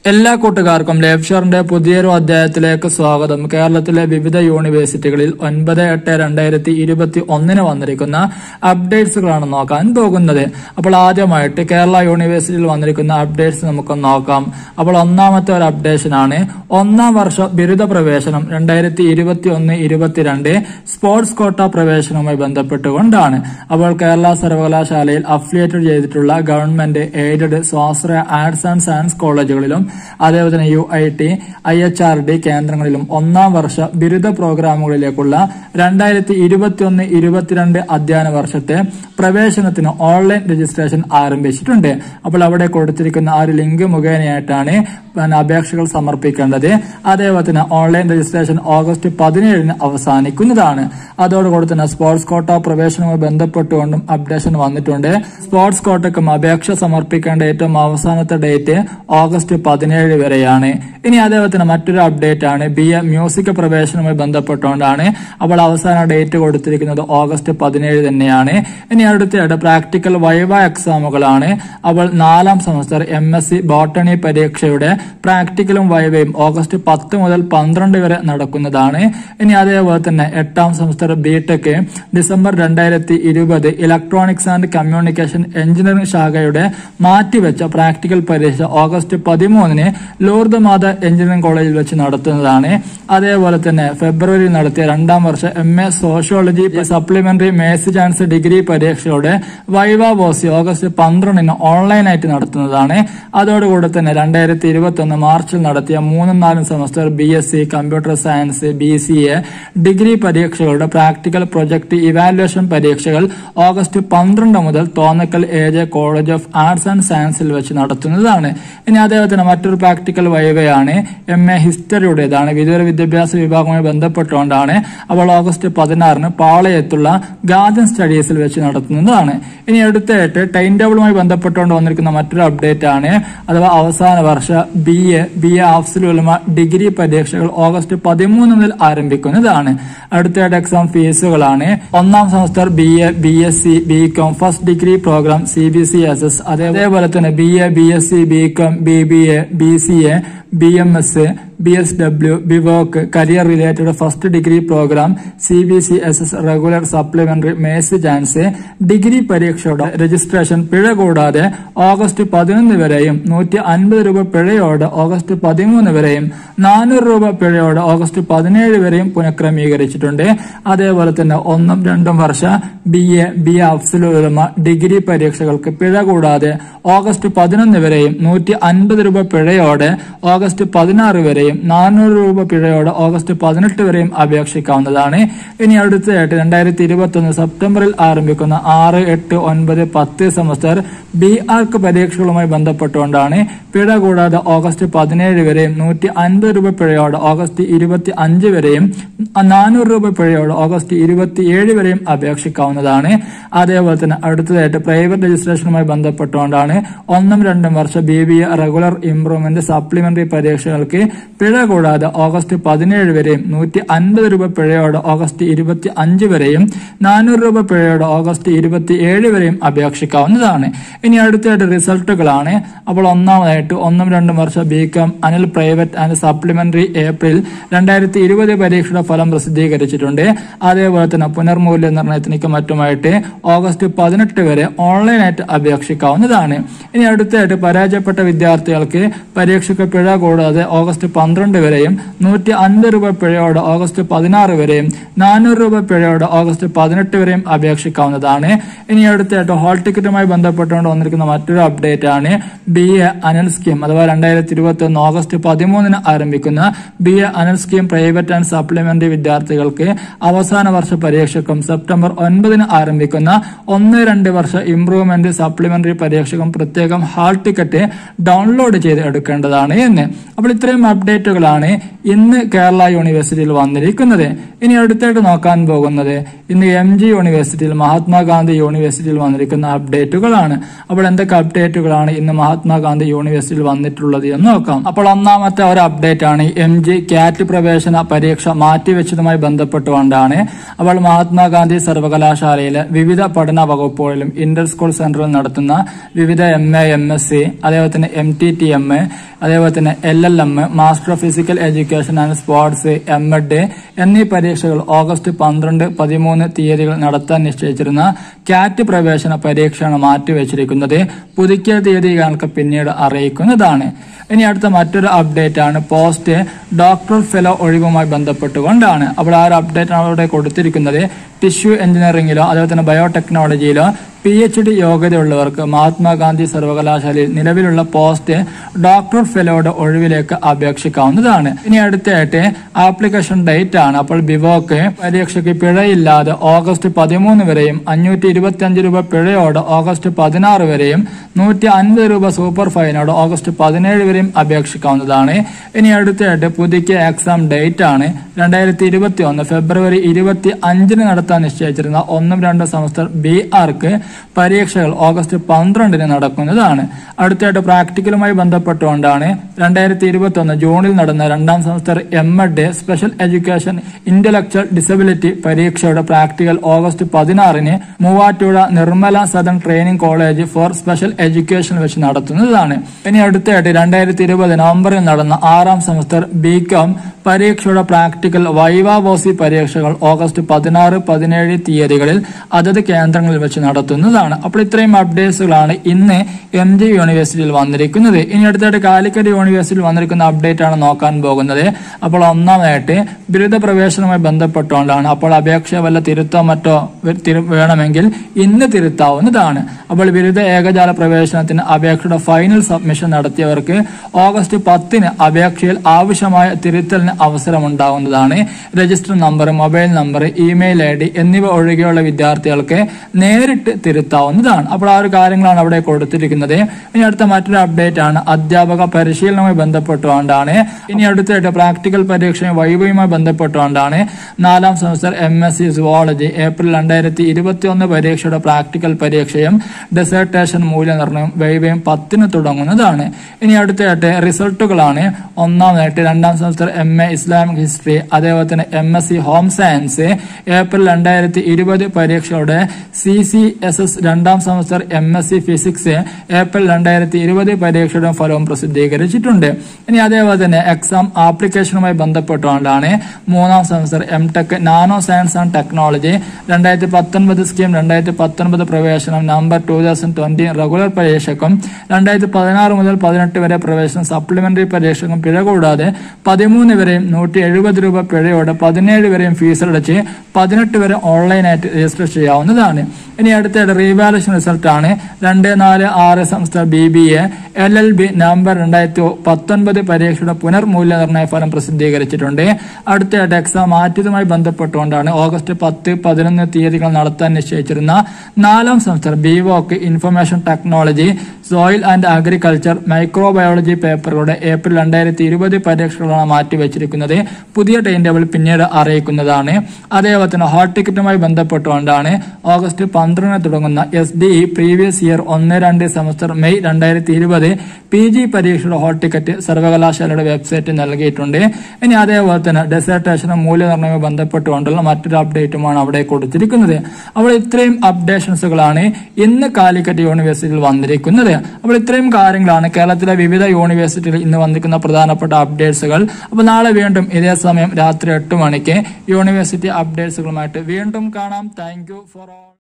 എല്ലാ കൂട്ടുകാർക്കും ലേബ്ഷറിന്റെ പുതിയൊരു അധ്യായത്തിലേക്ക് സ്വാഗതം കേരളത്തിലെ വിവിധ യൂണിവേഴ്സിറ്റികളിൽ ഒൻപത് എട്ട് രണ്ടായിരത്തി ഇരുപത്തി ഒന്നിന് വന്നിരിക്കുന്ന അപ്ഡേറ്റ്സുകളാണ് നോക്കാൻ പോകുന്നത് അപ്പോൾ ആദ്യമായിട്ട് കേരള യൂണിവേഴ്സിറ്റിയിൽ വന്നിരിക്കുന്ന അപ്ഡേറ്റ്സ് നമുക്ക് നോക്കാം അപ്പോൾ ഒന്നാമത്തെ ഒരു അപ്ഡേഷൻ ആണ് ഒന്നാം വർഷ ബിരുദ പ്രവേശനം രണ്ടായിരത്തി ഇരുപത്തി ഒന്ന് ഇരുപത്തിരണ്ട് സ്പോർട്സ് കോട്ട പ്രവേശനവുമായി ബന്ധപ്പെട്ടുകൊണ്ടാണ് അപ്പോൾ കേരള സർവകലാശാലയിൽ അഫിലിയേറ്റഡ് ചെയ്തിട്ടുള്ള ഗവൺമെന്റ് എയ്ഡഡ് സ്വാശ്രയ ആർട്സ് ആൻഡ് സയൻസ് കോളേജുകളിലും അതേപോലെ തന്നെ U I T I H R D കേന്ദ്രങ്ങളിലും ഒന്നാം വർഷ ബിരുദ പ്രോഗ്രാമുകളിലേക്കുള്ള രണ്ടായിരത്തി ഇരുപത്തി ഒന്ന് ഇരുപത്തിരണ്ട് അധ്യയന വർഷത്തെ പ്രവേശനത്തിന് ഓൺലൈൻ രജിസ്ട്രേഷൻ ആരംഭിച്ചിട്ടുണ്ട് അപ്പോൾ അവിടെ കൊടുത്തിരിക്കുന്ന ആ ഒരു ലിങ്ക് മുഖേനയായിട്ടാണ് പിന്നെ അപേക്ഷകൾ സമർപ്പിക്കേണ്ടത് അതേപോലെ തന്നെ ഓൺലൈൻ രജിസ്ട്രേഷൻ ഓഗസ്റ്റ് പതിനേഴിന് അവസാനിക്കുന്നതാണ് അതോടുകൂടി തന്നെ സ്പോർട്സ് കോട്ട പ്രവേശനവുമായി ബന്ധപ്പെട്ടുകൊണ്ടും അപ്ഡേഷൻ വന്നിട്ടുണ്ട് സ്പോർട്സ് കോട്ടയ്ക്കും അപേക്ഷ സമർപ്പിക്കേണ്ട ഏറ്റവും അവസാനത്തെ ഡേറ്റ് ഓഗസ്റ്റ് പതിനേഴ് വരെയാണ് ഇനി അതേപോലെ തന്നെ മറ്റൊരു അപ്ഡേറ്റ് ആണ് ബി എ മ്യൂസിക് പ്രവേശനവുമായി ബന്ധപ്പെട്ടുകൊണ്ടാണ് അപ്പോൾ അവസാന ഡേറ്റ് കൊടുത്തിരിക്കുന്നത് ഓഗസ്റ്റ് പതിനേഴ് തന്നെയാണ് ഇനി അടുത്തയായിട്ട് പ്രാക്ടിക്കൽ വൈവ എക്സാമുകളാണ് അപ്പോൾ നാലാം semester M S C botany പരീക്ഷയുടെ പ്രാക്ടിക്കലും വൈവയും ഓഗസ്റ്റ് പത്ത് മുതൽ പന്ത്രണ്ട് വരെ നടക്കുന്നതാണ് ഇനി അതേപോലെ തന്നെ എട്ടാം സെമസ്റ്റർ ബി ടെക് ഡിസംബർ രണ്ടായിരത്തി ഇരുപത് ഇലക്ട്രോണിക്സ് ആൻഡ് കമ്മ്യൂണിക്കേഷൻ എഞ്ചിനീയറിംഗ് ശാഖയുടെ മാറ്റിവെച്ച പ്രാക്ടിക്കൽ പരീക്ഷ ഓഗസ്റ്റ് പതിമൂന്നിന് ലൂർദ് മാത എഞ്ചിനീയറിംഗ് കോളേജിൽ വെച്ച് നടത്തുന്നതാണ് അതേപോലെ തന്നെ ഫെബ്രുവരിയിൽ നടത്തിയ രണ്ടാം വർഷ M A sociology supplementary mercy chance degree പരീക്ഷയുടെ വൈവ ബോസി ഓഗസ്റ്റ് പന്ത്രണ്ടിന് ഓൺലൈനായിട്ട് നടത്തുന്നതാണ് അതോടുകൂടി തന്നെ രണ്ടായിരത്തി ഇരുപത്തി ഒന്ന് മാർച്ചിൽ നടത്തിയ മൂന്നും നാലും semester B S C computer science B C A degree പരീക്ഷകളുടെ പ്രാക്ടിക്കൽ പ്രൊജക്ട് ഇവാലുവേഷൻ പരീക്ഷകൾ ഓഗസ്റ്റ് പന്ത്രണ്ട് മുതൽ Thonnakkal A J college of arts and സയൻസിൽ വെച്ച് നടത്തുന്നതാണ് ഇനി അതേപോലെ തന്നെ മറ്റൊരു പ്രാക്ടിക്കൽ വൈവയാണ് എം എ ഹിസ്റ്ററിയുടേതാണ് വിദൂര വിദ്യാഭ്യാസ വിഭാഗവുമായി ബന്ധപ്പെട്ടുകൊണ്ടാണ് അവൾ ഓഗസ്റ്റ് പതിനാറിന് പാളയത്തുള്ള ഗാർഡൻ സ്റ്റഡീസിൽ വെച്ച് നടത്തുന്നതാണ് ഇനി അടുത്തായിട്ട് ടൈം ടേബിളുമായി ബന്ധപ്പെട്ടുകൊണ്ട് വന്നിരിക്കുന്ന മറ്റൊരു അപ്ഡേറ്റ് ആണ് അഥവാ അവസാന വർഷ B A B A Afzal-ul-Ulama degree പരീക്ഷകൾ ഓഗസ്റ്റ് പതിമൂന്ന് മുതൽ ആരംഭിക്കുന്നതാണ് അടുത്തയായിട്ട് എക്സാം ഫീസുകളാണ് ഒന്നാം semester B A B S C B com first degree programme C B C S S അതേപോലെ തന്നെ B A B S C B com B B A B C A B M S B S W B Voc career related first degree programme C B C S S regular supplementary maze chance degree പരീക്ഷയുടെ registration പിഴ കൂടാതെ August പതിനൊന്ന് വരെയും നൂറ്റി അൻപത് രൂപ പിഴയോടെ August പതിമൂന്ന് വരെയും നാനൂറ് രൂപ പിഴയോടെ ഓഗസ്റ്റ് പതിനേഴ് വരെയും പുനഃക്രമീകരിച്ചിട്ടുണ്ട് അതേപോലെ തന്നെ ഒന്നും രണ്ടും വർഷ B A B A Afzal-ul-Ulama degree പരീക്ഷകൾക്ക് പിഴ കൂടാതെ ഓഗസ്റ്റ് പതിനൊന്ന് വരെയും നൂറ്റി അൻപത് രൂപ പിഴയോടെ ഓഗസ്റ്റ് പതിനാറ് വരെയും നാനൂറ് രൂപ പിഴയോടെ ഓഗസ്റ്റ് പതിനെട്ട് വരെയും അപേക്ഷിക്കാവുന്നതാണ് ഇനി അടുത്തതായിട്ട് രണ്ടായിരത്തി ഇരുപത്തി ഒന്ന് സെപ്റ്റംബറിൽ ആരംഭിക്കുന്ന ആറ് എട്ട് ഒൻപത് പത്ത് സെമസ്റ്റർ ബി ആർക്ക് പരീക്ഷകളുമായി ബന്ധപ്പെട്ടുകൊണ്ടാണ് പിഴ കൂടാതെ ഓഗസ്റ്റ് പതിനേഴ് വരെയും നൂറ്റി അൻപത് രൂപ പിഴയോടെ ഓഗസ്റ്റ് ഇരുപത്തി അഞ്ച് വരെയും നാനൂറ് രൂപ പിഴയോടെ ഓഗസ്റ്റ് ഇരുപത്തിയേഴ് വരെയും അപേക്ഷിക്കാവുന്നതാണ് അതേപോലെ തന്നെ അടുത്തതായിട്ട് പ്രൈവറ്റ് രജിസ്ട്രേഷനുമായി ബന്ധപ്പെട്ടുകൊണ്ടാണ് ഒന്നും രണ്ടും വർഷം B B A regular improvement supplementary പരീക്ഷകൾക്ക് പിഴ കൂടാതെ ഓഗസ്റ്റ് പതിനേഴ് വരെയും നൂറ്റി അൻപത് രൂപ പിഴയോടെ ഓഗസ്റ്റ് ഇരുപത്തി അഞ്ച് വരെയും നാനൂറ് രൂപ പിഴയോടെ ഓഗസ്റ്റ് ഇരുപത്തി ഏഴ് വരെയും അപേക്ഷിക്കാവുന്നതാണ് ഇനി അടുത്തായിട്ട് റിസൾട്ടുകളാണ് അപ്പോൾ ഒന്നാമതായിട്ട് ഒന്നും രണ്ടും വർഷം B com annual private and supplementary April രണ്ടായിരത്തി ഇരുപത് പരീക്ഷയുടെ ഫലം പ്രസിദ്ധീകരിച്ചിട്ടുണ്ട് അതേപോലെ തന്നെ പുനർമൂല്യനിർണ്ണയത്തിനേക്ക് മറ്റുമായിട്ട് ഓഗസ്റ്റ് പതിനെട്ട് വരെ ഓൺലൈനായിട്ട് അപേക്ഷിക്കാവുന്നതാണ് ഇനി അടുത്തായിട്ട് പരാജയപ്പെട്ട വിദ്യാർത്ഥികൾക്ക് പരീക്ഷയ്ക്ക് പിഴ കൂടാതെ ഓഗസ്റ്റ് പന്ത്രണ്ട് വരെയും നൂറ്റി അൻപത് രൂപ പിഴയോടെ ഓഗസ്റ്റ് പതിനാറ് വരെയും നാനൂറ് രൂപ പിഴയോടെ ഓഗസ്റ്റ് പതിനെട്ട് വരെയും അപേക്ഷിക്കാവുന്നതാണ് ഇനി അടുത്തായിട്ട് ഹോൾ ടിക്കറ്റുമായി ബന്ധപ്പെട്ടുകൊണ്ട് വന്നിരിക്കുന്ന മറ്റൊരു അപ്ഡേറ്റ് ആണ് ബി എ അനൽ സ്കീം അഥവാ രണ്ടായിരത്തി ഇരുപത്തി ഒന്ന് ഓഗസ്റ്റ് പതിമൂന്നിന് ആരംഭിക്കുന്ന B A annual scheme private and supplementary വിദ്യാർത്ഥികൾക്ക് അവസാന വർഷ പരീക്ഷയ്ക്കും സെപ്റ്റംബർ ഒൻപതിന് ആരംഭിക്കുന്ന ഒന്ന് രണ്ട് വർഷ ഇംപ്രൂവ്മെന്റ് സപ്ലിമെന്ററി പരീക്ഷയ്ക്കും പ്രത്യേകം ഹാൾ ടിക്കറ്റ് ഡൗൺലോഡ് ചെയ്ത് എടുക്കേണ്ടതാണ് എന്ന് അപ്പോൾ ഇത്രയും അപ്ഡേറ്റ് അപ്ഡേറ്റുകളാണ് ഇന്ന് കേരള യൂണിവേഴ്സിറ്റിയിൽ വന്നിരിക്കുന്നത് ഇനി അടുത്തായിട്ട് നോക്കാൻ പോകുന്നത് ഇന്ന് എം ജി യൂണിവേഴ്സിറ്റിയിൽ മഹാത്മാഗാന്ധി യൂണിവേഴ്സിറ്റിയിൽ വന്നിരിക്കുന്ന അപ്ഡേറ്റുകളാണ് അപ്പോൾ എന്തൊക്കെ അപ്ഡേറ്റുകളാണ് ഇന്ന് മഹാത്മാഗാന്ധി യൂണിവേഴ്സിറ്റിയിൽ വന്നിട്ടുള്ളത് എന്ന് നോക്കാം അപ്പോൾ ഒന്നാമത്തെ ഒരു അപ്ഡേറ്റ് ആണ് എം ജി കാറ്റ് പ്രവേശന പരീക്ഷ മാറ്റിവെച്ചതുമായി ബന്ധപ്പെട്ടുകൊണ്ടാണ് അപ്പോൾ മഹാത്മാഗാന്ധി സർവകലാശാലയിലെ വിവിധ പഠന വകുപ്പുകളിലും ഇന്റർ സ്കൂൾ സെന്ററിൽ നടത്തുന്ന വിവിധ M A M S C അതേപോലെ തന്നെ M T T M A അതേപോലെ തന്നെ L L M master of physical education and sports M Ed എന്നീ പരീക്ഷകൾ ഓഗസ്റ്റ് പന്ത്രണ്ട് പതിമൂന്ന് തീയതികൾ നടത്താൻ നിശ്ചയിച്ചിരുന്ന കാറ്റ് പ്രവേശന പരീക്ഷയാണ് മാറ്റിവെച്ചിരിക്കുന്നത് പുതുക്കിയ തീയതി ഞങ്ങൾക്ക് പിന്നീട് അറിയിക്കുന്നതാണ് ഇനി അടുത്ത മറ്റൊരു അപ്ഡേറ്റ് ആണ് പോസ്റ്റ് ഡോക്ടർ ഫെലോ ഒഴിവുമായി ബന്ധപ്പെട്ടുകൊണ്ടാണ് അപ്പോൾ ആ ഒരു അപ്ഡേറ്റ് ആണ് അവിടെ കൊടുത്തിരിക്കുന്നത് ടിഷ്യൂ എഞ്ചിനീയറിംഗിലോ അതുപോലെ തന്നെ ബയോടെക്നോളജിയിലോ പി എച്ച് ഡി യോഗ്യതയുള്ളവർക്ക് മഹാത്മാഗാന്ധി സർവകലാശാലയിൽ നിലവിലുള്ള പോസ്റ്റ് ഡോക്ടർ ഫെലോയുടെ ഒഴിവിലേക്ക് അപേക്ഷിക്കാവുന്നതാണ് ഇനി അടുത്തായിട്ട് ആപ്ലിക്കേഷൻ ഡേറ്റ് ആണ് അപ്പോൾ ബിവോക്ക് പരീക്ഷയ്ക്ക് പിഴയില്ലാതെ ഓഗസ്റ്റ് പതിമൂന്ന് വരെയും അഞ്ഞൂറ്റി ഇരുപത്തി അഞ്ച് രൂപ പിഴയോടെ ഓഗസ്റ്റ് പതിനാറ് വരെയും നൂറ്റി അൻപത് രൂപ സൂപ്പർ ഫൈനോട് ഓഗസ്റ്റ് പതിനേഴ് വരെയും അപേക്ഷിക്കാവുന്നതാണ് ഇനി അടുത്തായിട്ട് പുതുക്കിയ എക്സാം ഡേറ്റ് ആണ് രണ്ടായിരത്തി ഇരുപത്തി ഒന്ന് ഫെബ്രുവരി ഇരുപത്തി അഞ്ചിന് നടത്താൻ നിശ്ചയിച്ചിരുന്ന ഒന്നും രണ്ടും സെമസ്റ്റർ ബി ആർക്ക് പരീക്ഷകൾ ഓഗസ്റ്റ് പന്ത്രണ്ടിന് നടക്കുന്നതാണ് അടുത്തായിട്ട് പ്രാക്ടിക്കലുമായി ബന്ധപ്പെട്ടുകൊണ്ടാണ് രണ്ടായിരത്തി ഇരുപത്തി ഒന്ന് ജൂണിൽ നടന്ന രണ്ടാം semester M Ed special education intellectual disability പരീക്ഷയുടെ പ്രാക്ടിക്കൽ ഓഗസ്റ്റ് പതിനാറിന് Muvattupuzha Nirmala Sadan training college for special education വെച്ച് നടത്തുന്നതാണ് ഇനി അടുത്തായിട്ട് രണ്ടായിരത്തി ഇരുപത് നവംബറിൽ നടന്ന ആറാം സെമസ്റ്റർ ബി കോം പരീക്ഷയുടെ പ്രാക്ടിക്കൽ വൈവാവോസി പരീക്ഷകൾ ഓഗസ്റ്റ് പതിനാറ് പതിനേഴ് തീയതികളിൽ അതത് കേന്ദ്രങ്ങളിൽ വെച്ച് നടത്തുന്നതാണ് അപ്പോൾ ഇത്രയും അപ്ഡേറ്റ്സുകളാണ് ഇന്ന് എം ജി യൂണിവേഴ്സിറ്റിയിൽ വന്നിരിക്കുന്നത് ഇനി അടുത്തായിട്ട് കാലിക്കറ്റ് യൂണിവേഴ്സിറ്റിയിൽ വന്നിരിക്കുന്ന അപ്ഡേറ്റ് ആണ് നോക്കാൻ പോകുന്നത് അപ്പോൾ ഒന്നാമതായിട്ട് ബിരുദ പ്രവേശനവുമായി ബന്ധപ്പെട്ടുകൊണ്ടാണ് അപ്പോൾ അപേക്ഷ വല്ല തിരുത്തോ മറ്റോ തിരു- വേണമെങ്കിൽ ഇന്ന് തിരുത്താവുന്നതാണ് അപ്പോൾ ബിരുദ ഏകജാല പ്രവേശനത്തിന് അപേക്ഷയുടെ ഫൈനൽ സബ്മിഷൻ നടത്തിയവർക്ക് ഓഗസ്റ്റ് പത്തിന് അപേക്ഷയിൽ ആവശ്യമായ തിരുത്തലിന് അവസരമുണ്ടാവുന്നതാണ് register number mobile number email I D എന്നിവ ഒഴികെയുള്ള വിദ്യാർത്ഥികൾക്ക് നേരിട്ട് തിരുത്താവുന്നതാണ് അപ്പോൾ ആ ഒരു കാര്യങ്ങളാണ് അവിടെ കൊടുത്തിരിക്കുന്നത് ഇനി അടുത്ത മറ്റൊരു അപ്ഡേറ്റ് ആണ് അധ്യാപക പരിശീലനവുമായി ബന്ധപ്പെട്ടുകൊണ്ടാണ് ഇനി അടുത്തായിട്ട് പ്രാക്ടിക്കൽ പരീക്ഷയും വൈവയുമായി ബന്ധപ്പെട്ടുകൊണ്ടാണ് നാലാം semester M S C zoology April രണ്ടായിരത്തി ഇരുപത്തി ഒന്ന് പരീക്ഷയുടെ പ്രാക്ടിക്കൽ പരീക്ഷയും ഡെസേർട്ടേഷൻ മൂല്യനിർണ്ണയം വൈവയും പത്തിന് തുടങ്ങുന്നതാണ് ഇനി അടുത്തായിട്ട് റിസൾട്ടുകളാണ് ഒന്നാമതായിട്ട് രണ്ടാം semester M A Islamic history അതേപോലെ തന്നെ M S C home science April രണ്ടായിരത്തി ഇരുപത് പരീക്ഷയുടെ സി സി എസ് എസ് രണ്ടാം semester M S C physics April രണ്ടായിരത്തി ഇരുപത് പരീക്ഷയുടെ ഫലവും പ്രസിദ്ധീകരിച്ചിട്ടുണ്ട് ഇനി അതേപോലെ തന്നെ എക്സാം ആപ്ലിക്കേഷനുമായി ബന്ധപ്പെട്ടുകൊണ്ടാണ് മൂന്നാം semester M tech nano science and technology രണ്ടായിരത്തി പത്തൊൻപത് സ്കീം രണ്ടായിരത്തി പത്തൊൻപത് പ്രവേശനം November two thousand twenty regular പരീക്ഷയ്ക്കും രണ്ടായിരത്തി പതിനാറ് മുതൽ പതിനെട്ട് വരെ പ്രവേശനം സപ്ലിമെന്ററി പരീക്ഷയ്ക്കും പിഴ കൂടാതെ പതിമൂന്ന് വരെയും നൂറ്റി എഴുപത് രൂപ പിഴയോടെ പതിനേഴ് വരെയും ഫീസ് അടച്ച് പതിനെട്ട് വരെ ഓൺലൈനായിട്ട് രജിസ്റ്റർ ചെയ്യാവുന്നതാണ് ഇനി അടുത്ത റീവാലുവേഷൻ റിസൾട്ട് ആണ് രണ്ട് നാല് ആറ് സംസ്ഥാന B B A L L B November രണ്ടായിരത്തി പത്തൊൻപത് പരീക്ഷയുടെ പുനർമൂല്യനിർണ്ണയ ഫലം പ്രസിദ്ധീകരിച്ചിട്ടുണ്ട് അടുത്തയായിട്ട് എക്സാം മാറ്റിയതുമായി ബന്ധപ്പെട്ടുകൊണ്ടാണ് ഓഗസ്റ്റ് പത്ത് പതിനൊന്ന് തീയതികൾ നടത്താൻ നിശ്ചയിച്ചിരുന്ന നാലാം semester B voc information technology soil and agriculture microbiology പേപ്പറുകളുടെ ഏപ്രിൽ രണ്ടായിരത്തി ഇരുപത് പരീക്ഷകളാണ് മാറ്റിവെച്ചിരിക്കുന്നത് പുതിയ ടൈം ടേബിൾ പിന്നീട് അറിയിക്കുന്നതാണ് അതേപോലെ തന്നെ ഹോൾ ടിക്കറ്റുമായി ബന്ധപ്പെട്ടുകൊണ്ടാണ് ഓഗസ്റ്റ് പന്ത്രണ്ടിന് തുടങ്ങുന്ന S D E previous year ഒന്ന് രണ്ട് സെമസ്റ്റർ മെയ് രണ്ടായിരത്തി ഇരുപത് പി ജി പരീക്ഷയുടെ ഹോൾ ടിക്കറ്റ് സർവകലാശാലയുടെ വെബ്സൈറ്റിൽ നൽകിയിട്ടുണ്ട് ഇനി അതേപോലെ തന്നെ ഡെസേർട്ടേഷനും മൂല്യനിർണ്ണയവും ബന്ധപ്പെട്ടുകൊണ്ടുള്ള മറ്റൊരു അപ്ഡേറ്റുമാണ് അവിടെ കൊടുത്തിരിക്കുന്നത് അപ്പോൾ ഇത്രയും അപ്ഡേഷൻസുകളാണ് ഇന്ന് കാലിക്കറ്റ് യൂണിവേഴ്സിറ്റിയിൽ വന്നിരിക്കുന്നത് അപ്പോൾ ഇത്രയും കാര്യങ്ങളാണ് കേരളത്തിലെ വിവിധ യൂണിവേഴ്സിറ്റിയിൽ ഇന്ന് വന്നിരിക്കുന്ന പ്രധാനപ്പെട്ട അപ്ഡേറ്റ്സുകൾ അപ്പോൾ നാളെ വീണ്ടും ഇതേ സമയം രാത്രി എട്ട് മണിക്ക് യൂണിവേഴ്സിറ്റി അപ്ഡേറ്റ്സുകളുമായിട്ട് വീണ്ടും കാണാം താങ്ക് ഫോർ ഓൾ